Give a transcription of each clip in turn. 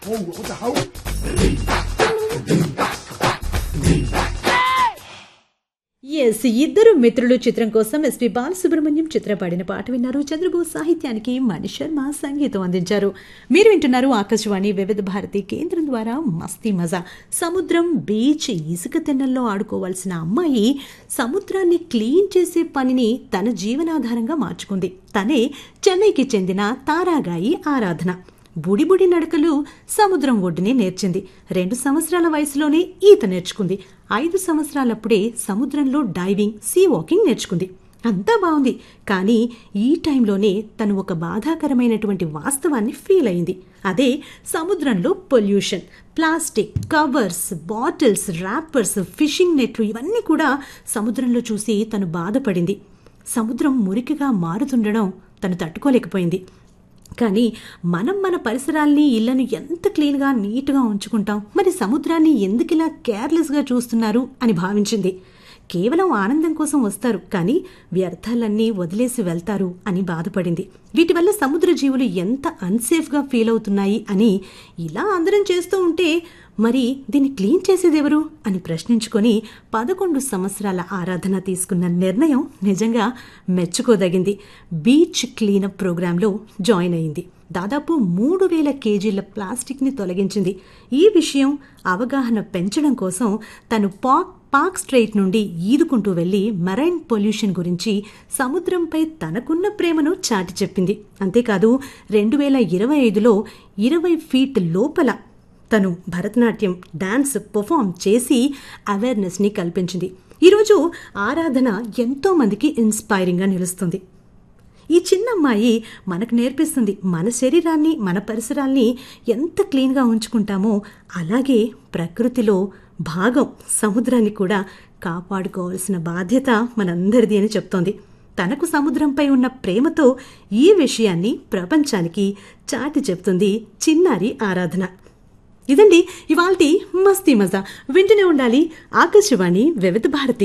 Oh, what the hell? Yes Iddaru Mitrulu చిత్రం కోసం SP Balasubrahmanyam చిత్ర పాడిన పాట విన్నారు చంద్రబోస్ సాహిత్యానికి మణి శర్మ సంగీతం అందించారు మీరు వింటున్నారు ఆకాశవాణి వివిధ భారతి కేంద్రం ద్వారా మస్తీ మజా సముద్రం బీచ్ ఇసుక తిన్నెల్లో ఆడుకోవాల్సిన అమ్మాయి సముద్రాన్ని క్లీన్ చేసే పనిని తన జీవనాధారంగా మార్చుకుంది తనే చెన్నైకి చెందిన తారాగాయి ఆరాధన బుడిబుడి నడకలు సముద్రం ఒడ్డునే నేర్చింది రెండు సంవత్సరాల వయసులోనే ఈత నేర్చుకుంది ఐదు సంవత్సరాలప్పుడే సముద్రంలో డైవింగ్ సీ వాకింగ్ నేర్చుకుంది అంతా బాగుంది కానీ ఈ టైంలోనే తను ఒక బాధాకరమైనటువంటి వాస్తవాన్ని ఫీల్ అయింది అదే సముద్రంలో pollution plastic covers bottles wrappers fishing నెట్లు ఇవన్నీ కూడా సముద్రంలో చూసి తను బాధపడింది సముద్రం మురికిగా మారుతుండడం తను తట్టుకోలేకపోయింది కానీ మనం మన పరిసరాల్ని ఇళ్లను ఎంత క్లీన్గా నీట్గా ఉంచుకుంటాం మరి సముద్రాన్ని ఎందుకు ఇలా కేర్లెస్గా చూస్తున్నారు అని భావించింది కేవలం ఆనందం కోసం వస్తారు కానీ వ్యర్థాలన్నీ వదిలేసి వెళ్తారు అని బాధపడింది వీటి వల్ల సముద్ర జీవులు ఎంత అన్సేఫ్గా ఫీల్ అవుతున్నాయి అని ఇలా అందరం చేస్తూ ఉంటే మరి దీన్ని క్లీన్ చేసేది ఎవరు అని ప్రశ్నించుకొని పదకొండు సంవత్సరాల ఆరాధన తీసుకున్న నిర్ణయం నిజంగా మెచ్చుకోదగింది బీచ్ క్లీనప్ ప్రోగ్రాంలో జాయిన్ అయింది దాదాపు మూడు వేల కేజీల ప్లాస్టిక్ని తొలగించింది ఈ విషయం అవగాహన పెంచడం కోసం తను పాక్ పాక్ స్ట్రైట్ నుండి ఈదుకుంటూ వెళ్లి మెరైన్ పొల్యూషన్ గురించి సముద్రంపై తనకున్న ప్రేమను చాటి చెప్పింది అంతేకాదు రెండు వేల ఇరవై ఐదులో ఇరవై ఫీట్ లోపల తను భరతనాట్యం డాన్స్ పర్ఫామ్ చేసి అవేర్నెస్ని కల్పించింది ఈరోజు ఆరాధన ఎంతో మందికి ఇన్స్పైరింగ్గా నిలుస్తుంది ఈ చిన్న అమ్మాయి మనకు నేర్పిస్తుంది మన శరీరాన్ని మన పరిసరాల్ని ఎంత క్లీన్గా ఉంచుకుంటామో అలాగే ప్రకృతిలో భాగం సముద్రాన్ని కూడా కాపాడుకోవాల్సిన బాధ్యత మనందరిది అని చెప్తోంది తనకు సముద్రంపై ఉన్న ప్రేమతో ఈ విషయాన్ని ప్రపంచానికి చాటి చెప్తుంది చిన్నారి ఆరాధన ఇదండి ఇవాల్టి మస్తీ మజా వింటూనే ఉండాలి ఆకాశవాణి వివిధ భారతి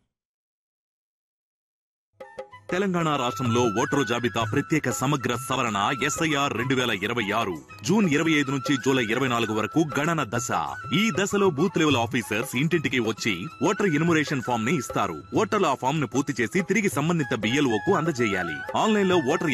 తెలంగాణ రాష్ట్రంలో ఓటరు జాబితా ప్రత్యేక సమగ్ర సవరణ ఎస్ఐఆర్ రెండు వేల ఇరవై ఆరు జూన్ ఇరవై ఐదు నుంచి జూలై ఇరవై నాలుగు వరకు గణన దశ ఈ దశలో బూత్ లెవెల్ ఆఫీసర్స్ ఇంటింటికి వచ్చి ఓటర్ ఇనుమరేషన్ ఫామ్ ని ఇస్తారు ఓటర్లు ఆ ఫామ్ ను పూర్తి చేసి తిరిగి సంబంధిత బిఎల్ఓ కు అందజేయాలి ఆన్లైన్ లో ఓటర్